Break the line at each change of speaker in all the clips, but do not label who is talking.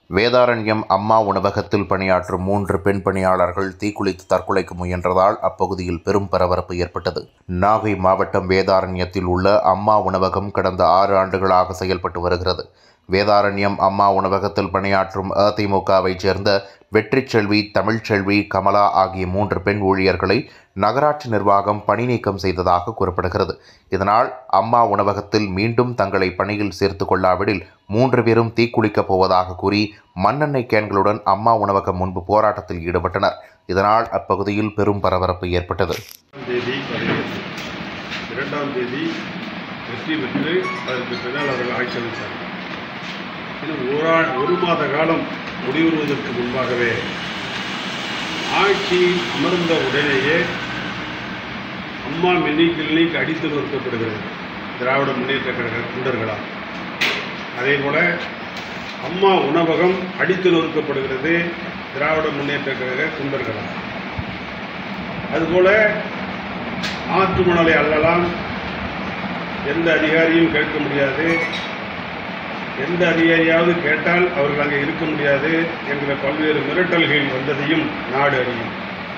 வேதாரண்யம் அம்மா உணவகத்தில் பணியாற்றும் மூன்று பெண் பணியாளர்கள் தீக்குளித்து தற்கொலைக்கு முயன்றதால் அப்பகுதியில் பெரும் பரபரப்பு ஏற்பட்டது நாகை மாவட்டம் வேதாரண்யத்தில் உள்ள அம்மா உணவகம் கடந்த ஆறு ஆண்டுகளாக செயல்பட்டு வருகிறது வேதாரண்யம் அம்மா உணவகத்தில் பணியாற்றும் அதிமுகவைச் சேர்ந்த வெற்றிச்செல்வி தமிழ்ச்செல்வி கமலா ஆகிய மூன்று பெண் ஊழியர்களை நகராட்சி நிர்வாகம் பணி நீக்கம் செய்ததாக கூறப்படுகிறது இதனால் அம்மா உணவகத்தில் மீண்டும் தங்களை பணியில் சேர்த்து கொள்ளாவிடில் மூன்று பேரும் தீக்குளிக்கப் போவதாக கூறி மண்ணெண்ணெய் கேன்களுடன் அம்மா உணவகம் முன்பு போராட்டத்தில் ஈடுபட்டனர் இதனால் அப்பகுதியில் பெரும் பரபரப்பு ஏற்பட்டது
தேதி பதவியேற்று இரண்டாம் தேதி வெற்றி பெற்று அதற்கு பின்னால் அவர்கள் ஆட்சி அமைத்தார்கள் இன்னும் ஒரு ஆ- ஒரு மாத காலம் முடிவுறுவதற்கு முன்பாகவே ஆட்சி அமர்ந்த உடனேயே அம்மா மினி கிளினிக் அடித்து நிறுத்தப்படுகிறது திராவிட முன்னேற்ற கழக தொண்டர்களால் அதே போல அம்மா உணவகம் அடித்து நொறுக்கப்படுகிறது திராவிட முன்னேற்ற கழக தொண்டர்களால் அதுபோல ஆற்று மணலை அள்ளலாம் எந்த அதிகாரியும் கேட்க முடியாது எந்த அதிகாரியாவது கேட்டால் அவர்கள் அங்கே இருக்க முடியாது என்கிற பல்வேறு மிரட்டல்கள் வந்ததையும் நாடு அறியும்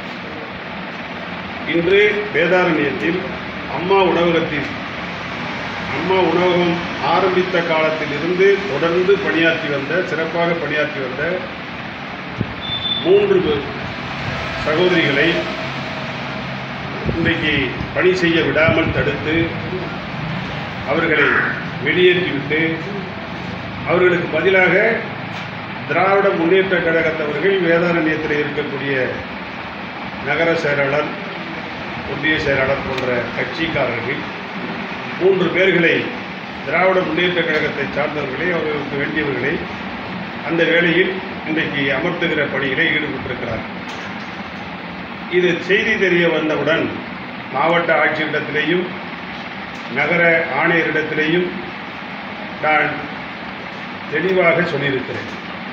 இன்று வேதாரண்யத்தில் அம்மா உணவகத்தில் அம்மா உணவகம் ஆரம்பித்த காலத்தில் இருந்து தொடர்ந்து பணியாற்றி வந்த சிறப்பாக பணியாற்றி வந்த மூன்று பேர் சகோதரிகளை இன்றைக்கு பணி செய்ய விடாமல் தடுத்து அவர்களை வெளியேற்றிவிட்டு அவர்களுக்கு பதிலாக திராவிட முன்னேற்ற கழகத்தவர்கள் வேதாரண்யத்தில் இருக்கக்கூடிய நகர செயலாளர் ஒன்றிய செயலாளர் போன்ற கட்சிக்காரர்கள் மூன்று பேர்களை திராவிட முன்னேற்ற கழகத்தை சார்ந்தவர்களை அவர்களுக்கு வேண்டியவர்களை அந்த வேளையில் இன்றைக்கு அமர்த்துகிற பணியிலே ஈடுபட்டிருக்கிறார் இது செய்தி தெரிய வந்தவுடன் மாவட்ட ஆட்சியரிடத்திலேயும் நகர ஆணையரிடத்திலேயும் நான் தெளிவாக சொல்லியிருக்கிறேன்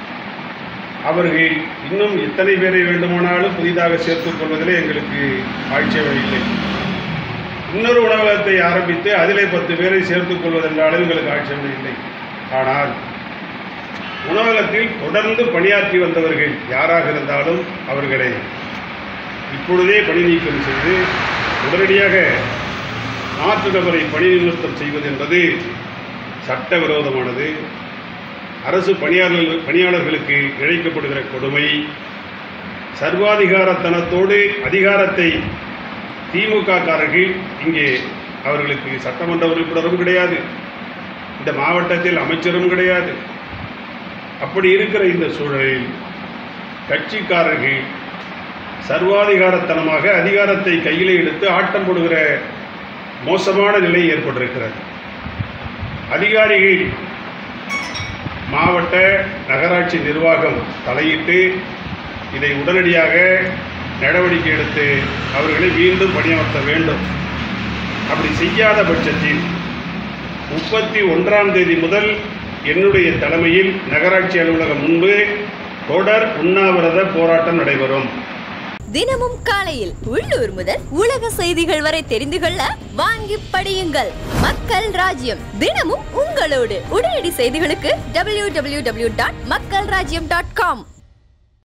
அவர்கள் இன்னும் எத்தனை பேரை வேண்டுமானாலும் புதிதாக சேர்த்துக் கொள்வதிலே எங்களுக்கு ஆட்சேபம் இல்லை இன்னொரு உணவகத்தை ஆரம்பித்து அதிலே பத்து பேரை சேர்த்துக் கொள்வதென்றாலும் எங்களுக்கு ஆட்சேபம் இல்லை ஆனால் உணவகத்தில் தொடர்ந்து பணியாற்றி வந்தவர்கள் யாராக இருந்தாலும் அவர்களை இப்பொழுதே பணி நீக்கம் செய்து உடனடியாக மாற்று நபரை பணி நிறுத்தம் செய்வது என்பது சட்டவிரோதமானது அரசு பணியாளர்கள் பணியாளர்களுக்கு இழைக்கப்படுகிற கொடுமை சர்வாதிகாரத்தனத்தோடு அதிகாரத்தை திமுக காரர்கள் இங்கே அவர்களுக்கு சட்டமன்ற உறுப்பினரும் கிடையாது இந்த மாவட்டத்தில் அமைச்சரும் கிடையாது அப்படி இருக்கிற இந்த சூழலில் கட்சிக்காரர்கள் சர்வாதிகாரத்தனமாக அதிகாரத்தை கையிலே எடுத்து ஆட்டம் போடுகிற மோசமான நிலை ஏற்பட்டிருக்கிறது அதிகாரிகள் மாவட்ட நகராட்சி நிர்வாகம் தலையிட்டு இதை உடனடியாக நடவடிக்கை எடுத்து அவர்களை மீண்டும் பணியமர்த்த வேண்டும் அப்படி செய்யாத பட்சத்தில் முப்பத்தி ஒன்றாம் தேதி முதல் என்னுடைய தலைமையில் நகராட்சி அலுவலகம் முன்பு தொடர் உண்ணாவிரத போராட்டம் நடைபெறும்
தினமும் காலையில் உள்ளூர் முதல் உலக செய்திகள் வரை தெரிந்து கொள்ள வாங்கி படியுங்கள் மக்கள் ராஜ்யம் தினமும் உங்களோடு உடனடி செய்திகளுக்கு www.மக்கள்ராஜ்யம்.com டாட் மக்கள் ராஜ்யம் டாட் காம்